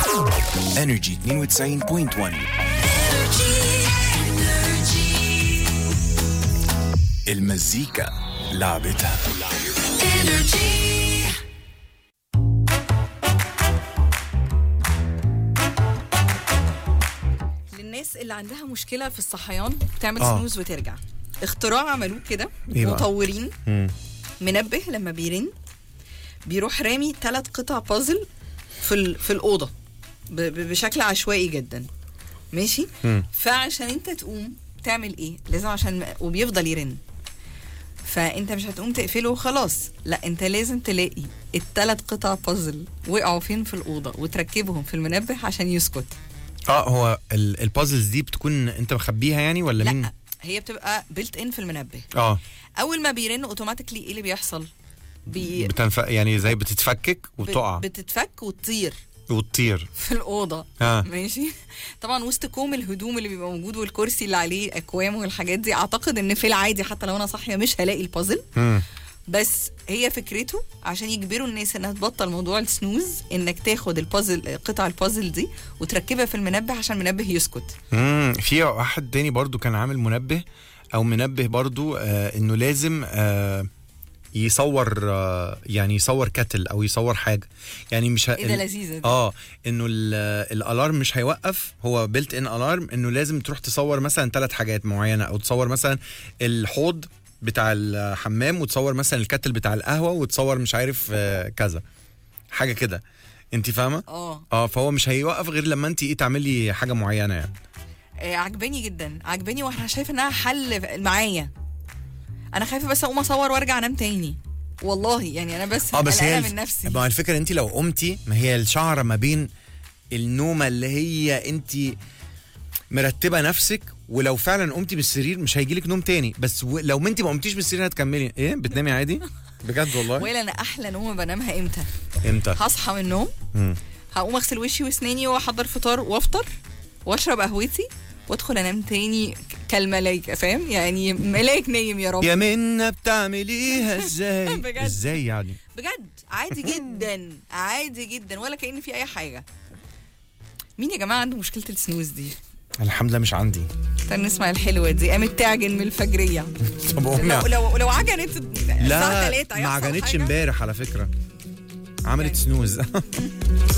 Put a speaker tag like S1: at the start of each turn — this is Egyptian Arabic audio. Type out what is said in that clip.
S1: انرجي 92.1 المزيكا لعبتها
S2: للناس اللي عندها مشكله في الصحيان بتعمل
S3: آه.
S2: سنوز وترجع اختراع عملوه كده
S3: إيه بقى؟
S2: مطورين
S3: مم.
S2: منبه لما بيرن بيروح رامي ثلاث قطع بازل في ال- في الاوضه ب- ب- بشكل عشوائي جدا ماشي
S3: مم.
S2: فعشان انت تقوم تعمل ايه لازم عشان وبيفضل يرن فانت مش هتقوم تقفله وخلاص لا انت لازم تلاقي الثلاث قطع بازل وقعوا فين في الاوضه وتركبهم في المنبه عشان يسكت
S3: اه هو ال- البازلز دي بتكون انت مخبيها يعني ولا مين؟
S2: لا هي بتبقى بيلت ان في المنبه
S3: اه
S2: اول ما بيرن اوتوماتيكلي ايه اللي بيحصل بي...
S3: بتنف... يعني زي بتتفكك وبتقع
S2: بت- بتتفك وتطير
S3: وتطير
S2: في الاوضه
S3: آه.
S2: ماشي طبعا وسط كوم الهدوم اللي بيبقى موجود والكرسي اللي عليه اكوام والحاجات دي اعتقد ان في العادي حتى لو انا صاحيه مش هلاقي البازل
S3: مم.
S2: بس هي فكرته عشان يجبروا الناس انها تبطل موضوع السنوز انك تاخد البازل قطع البازل دي وتركبها في المنبه عشان المنبه يسكت
S3: مم. في واحد تاني برضو كان عامل منبه او منبه برضو آه انه لازم آه يصور آه يعني يصور كتل او يصور حاجه يعني مش ه...
S2: ايه ده
S3: ال-
S2: لذيذه دي
S3: اه انه ال- الالارم مش هيوقف هو بيلت ان الارم انه لازم تروح تصور مثلا ثلاث حاجات معينه او تصور مثلا الحوض بتاع الحمام وتصور مثلا الكتل بتاع القهوه وتصور مش عارف آه كذا حاجه كده انت فاهمه
S2: اه
S3: اه فهو مش هيوقف غير لما انت ايه تعملي حاجه معينه يعني
S2: آه، عجباني جدا عجباني وانا شايفه انها حل معايا انا خايفه بس اقوم اصور وارجع انام تاني والله يعني انا بس
S3: اه بس هي
S2: قلقانة
S3: الف...
S2: من نفسي
S3: ما هو الفكره انت لو قمتي ما هي الشعره ما بين النومه اللي هي انت مرتبه نفسك ولو فعلا قمتي من السرير مش هيجيلك نوم تاني بس و... لو ما انت ما قمتيش من السرير هتكملي ايه بتنامي عادي بجد والله
S2: ولا انا احلى نومه بنامها امتى
S3: امتى
S2: هصحى من النوم
S3: مم.
S2: هقوم اغسل وشي واسناني واحضر فطار وافطر واشرب قهوتي وادخل انام تاني ك- كالملايكه فاهم يعني ملاك نايم يا رب
S3: يا منى بتعمليها ازاي
S2: بجد.
S3: ازاي يعني
S2: بجد عادي جدا عادي جدا ولا كأن في اي حاجه مين يا جماعه عنده مشكله السنوز دي
S3: الحمد لله مش عندي
S2: استنى نسمع الحلوه دي قامت تعجن من الفجريه
S3: طب قومي
S2: لو لو, لو عجنت الساعه
S3: لا
S2: 3
S3: ما عجنتش امبارح على فكره عملت سنوز